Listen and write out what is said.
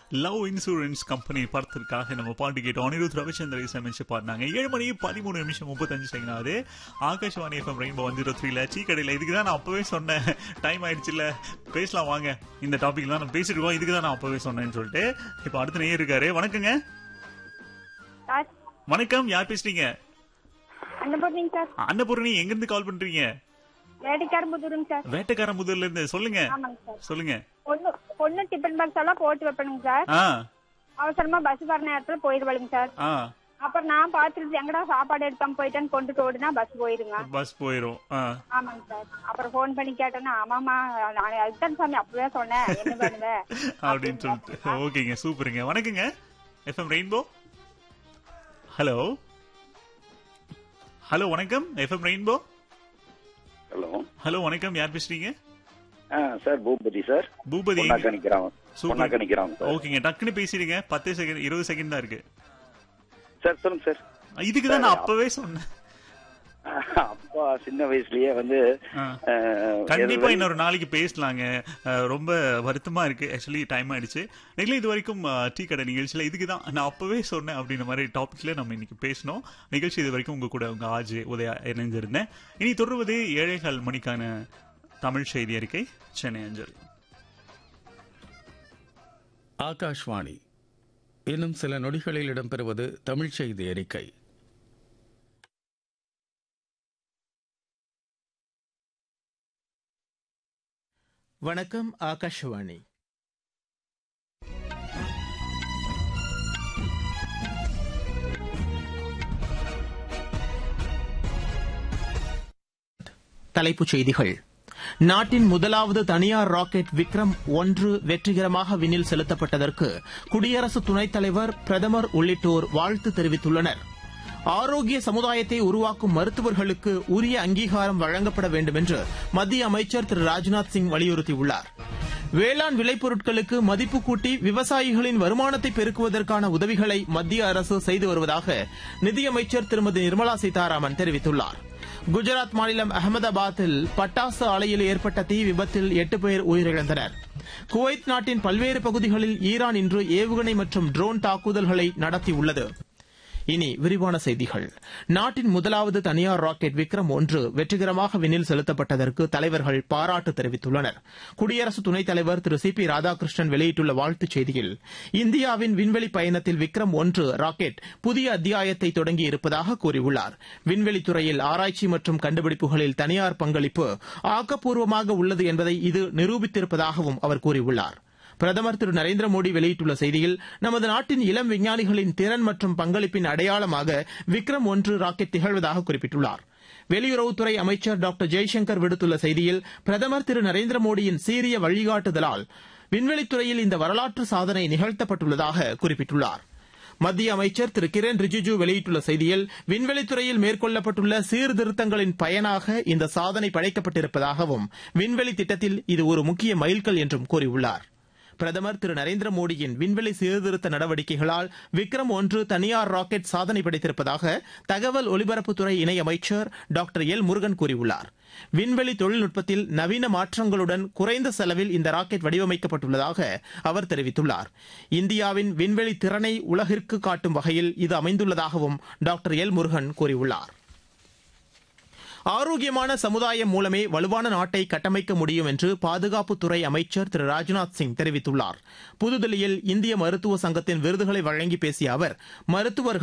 Love insurance company படத்திற்காக நம்ம பாட்டு கேட்டோம் அனிருத் ரவிச்சந்திர இசையமைச்சு பாடினாங்க ஏழு மணி பதிமூணு நிமிஷம் முப்பத்தஞ்சு செகண்ட் ஆகுது ஆகாஷ்வாணி எஃப்எம் ரெயின்போ வந்து இருபத்தி த்ரீல டீ கடையில் இதுக்கு தான் நான் அப்பவே சொன்னேன் டைம் ஆயிடுச்சுல்ல பேசலாம் வாங்க இந்த டாபிக் தான் நம்ம பேசிட்டு இருக்கோம் இதுக்கு தான் நான் அப்பவே சொன்னேன்னு சொல்லிட்டு இப்போ அடுத்த நேயர் இருக்காரு வணக்கங்க சார் வணக்கம் யார் பேசுறீங்க அன்னபூர்ணிங்க சார் அன்னபூர்ணி எங்க இருந்து கால் பண்றீங்க வேட்டைக்காரம்புதூருங்க சார் வேட்டைக்காரன் முதல்ல இருந்து சொல்லுங்க ஆமாங்க சார் சொல்லுங்க பொண்ணு பொண்ணு டிஃபன் பாக்ஸ் எல்லாம் போட்டு வைப்பணுங்க சார் ஆ அவசரமா பஸ் வர நேரத்துல போயிடுவாளுங்க சார் ஆ அப்புறம் நான் பார்த்துட்டு எங்கடா சாப்பாடு எடுக்காம போயிட்டேன்னு கொண்டு ஓடுனா பஸ் போயிருங்க பஸ் போயிரும் ஆ ஆமாங்க சார் அப்புறம் ஃபோன் பண்ணி கேட்டேன்னா ஆமாமா நான் அதுதான் சாமி அப்பவே சொன்னேன் என்ன பண்ணுவேன் அப்படின்னு சொல்லிட்டு ஓகேங்க சூப்பருங்க வணக்கங்க எஃப்எம் ரெயின்போ ஹலோ ஹலோ வணக்கம் எஃப்எம் ரெயின்போ ஹலோ ஹலோ வணக்கம் யார் பேசுறீங்க ஆ சார் பூபதி சார் பூபதி பொன்னாக்க நிக்கிறாங்க சூப்பர். பொன்னாக்க நிக்கிறாங்க சார் ஓகேங்க டக்குன்னு பேசிடுங்க பத்து செகண்ட் இருபது செகண்ட் தான் இருக்கு சார் சொல்லுங்க சார் இதுக்கு தான் நான் அப்பவே சொன்னேன் அப்பா சின்ன வயசுலயே வந்து ஆ. அஹ், கண்டிப்பா எது- இன்னொரு நாளைக்கு பேசலாங்க அஹ், ரொம்ப வருத்தமா இருக்கு ஆக்சுவலி டைம் ஆயிடுச்சு நீங்களும் இது வரைக்கும் அஹ், டீ கடை நிகழ்ச்சியில இதுக்கு தான் நான் அப்பவே சொன்னேன் அப்படின்ற மாதிரி டாபிக்ல நம்ம இன்னைக்கு பேசணும் நிகழ்ச்சி இது வரைக்கும் உங்க கூட உங்க ஆஜ் உதயா இணைஞ்சிருந்தேன் இனி தொடர்வது ஏழைகள் மணிக்கான தமிழ் செய்தி அறிக்கை சென்னை அஞ்சல் ஆகாஷ்வாணி இன்னும் சில நொடிகளில் இடம்பெறுவது தமிழ் செய்தி அறிக்கை வணக்கம் ஆகாஷவாணி தலைப்புச் செய்திகள் நாட்டின் முதலாவது தனியார் ராக்கெட் விக்ரம் ஒன்று வெற்றிகரமாக விண்ணில் செலுத்தப்பட்டதற்கு குடியரசு துணைத் தலைவர் பிரதமர் உள்ளிட்டோர் வாழ்த்து தெரிவித்துள்ளனர் ஆரோக்கிய சமுதாயத்தை உருவாக்கும் மருத்துவர்களுக்கு உரிய அங்கீகாரம் வழங்கப்பட வேண்டும் என்று மத்திய அமைச்சர் திரு ராஜ்நாத் சிங் வலியுறுத்தியுள்ளார் வேளாண் விளைபொருட்களுக்கு மதிப்பு கூட்டி விவசாயிகளின் வருமானத்தை பெருக்குவதற்கான உதவிகளை மத்திய அரசு செய்து வருவதாக நிதியமைச்சர் திருமதி நிர்மலா சீதாராமன் தெரிவித்துள்ளார் குஜராத் மாநிலம் அகமதாபாத்தில் பட்டாசு ஆலையில் ஏற்பட்ட தீ விபத்தில் எட்டு பேர் உயிரிழந்தனர் குவைத் நாட்டின் பல்வேறு பகுதிகளில் ஈரான் இன்று ஏவுகணை மற்றும் ட்ரோன் தாக்குதல்களை நடத்தியுள்ளது இனி விரிவான செய்திகள் நாட்டின் முதலாவது தனியார் ராக்கெட் விக்ரம் ஒன்று வெற்றிகரமாக விண்ணில் செலுத்தப்பட்டதற்கு தலைவர்கள் பாராட்டு தெரிவித்துள்ளனர் குடியரசு துணைத் தலைவர் திரு சி பி ராதாகிருஷ்ணன் வெளியிட்டுள்ள வாழ்த்துச் செய்தியில் இந்தியாவின் விண்வெளி பயணத்தில் விக்ரம் ஒன்று ராக்கெட் புதிய அத்தியாயத்தை தொடங்கி இருப்பதாக கூறியுள்ளார் விண்வெளித் துறையில் ஆராய்ச்சி மற்றும் கண்டுபிடிப்புகளில் தனியார் பங்களிப்பு ஆக்கப்பூர்வமாக உள்ளது என்பதை இது நிரூபித்திருப்பதாகவும் அவர் கூறியுள்ளார் பிரதமர் திரு நரேந்திர மோடி வெளியிட்டுள்ள செய்தியில் நமது நாட்டின் இளம் விஞ்ஞானிகளின் திறன் மற்றும் பங்களிப்பின் அடையாளமாக விக்ரம் ஒன்று ராக்கெட் திகழ்வதாக குறிப்பிட்டுள்ளார் வெளியுறவுத்துறை அமைச்சர் டாக்டர் ஜெய்சங்கர் விடுத்துள்ள செய்தியில் பிரதமர் திரு நரேந்திர மோடியின் சீரிய வழிகாட்டுதலால் விண்வெளித்துறையில் இந்த வரலாற்று சாதனை நிகழ்த்தப்பட்டுள்ளதாக குறிப்பிட்டுள்ளார் மத்திய அமைச்சர் திரு கிரண் ரிஜிஜு வெளியிட்டுள்ள செய்தியில் விண்வெளித்துறையில் மேற்கொள்ளப்பட்டுள்ள சீர்திருத்தங்களின் பயனாக இந்த சாதனை படைக்கப்பட்டிருப்பதாகவும் விண்வெளி திட்டத்தில் இது ஒரு முக்கிய மைல்கல் என்றும் கூறியுள்ளார் பிரதமர் திரு நரேந்திர மோடியின் விண்வெளி சீர்திருத்த நடவடிக்கைகளால் விக்ரம் ஒன்று தனியார் ராக்கெட் சாதனை படைத்திருப்பதாக தகவல் ஒலிபரப்புத்துறை இணையமைச்சர் டாக்டர் எல் முருகன் கூறியுள்ளார் விண்வெளி தொழில்நுட்பத்தில் நவீன மாற்றங்களுடன் குறைந்த செலவில் இந்த ராக்கெட் வடிவமைக்கப்பட்டுள்ளதாக அவர் தெரிவித்துள்ளார் இந்தியாவின் விண்வெளி திறனை உலகிற்கு காட்டும் வகையில் இது அமைந்துள்ளதாகவும் டாக்டர் எல் முருகன் கூறியுள்ளார் ஆரோக்கியமான சமுதாயம் மூலமே வலுவான நாட்டை கட்டமைக்க முடியும் என்று பாதுகாப்புத்துறை அமைச்சர் திரு ராஜ்நாத் சிங் தெரிவித்துள்ளார் புதுதில்லியில் இந்திய மருத்துவ சங்கத்தின் விருதுகளை வழங்கி பேசிய அவர் மருத்துவர்கள்